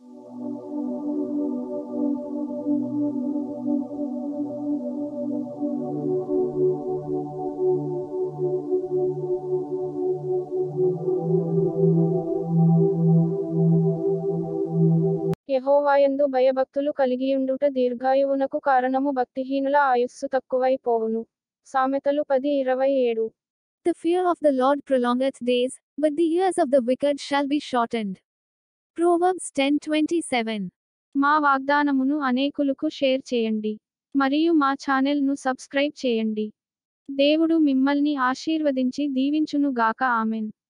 యెహోవాయందు భయభక్తులు కలిగియుండుట దీర్ఘాయువునకు కారణము భక్తిహీనుల ఆయుస్సు తక్కువై పోవును సామెతలు పది ఇరవై ఏడు The fear of the Lord prolongeth days, but the years of the wicked shall be shortened. Proverbs 10:27. మా వాగ్దానమును అనేకులకు షేర్ చేయండి మరియు మా ఛానెల్ను సబ్స్క్రైబ్ చేయండి దేవుడు మిమ్మల్ని ఆశీర్వదించి దీవించును గాక ఆమెన్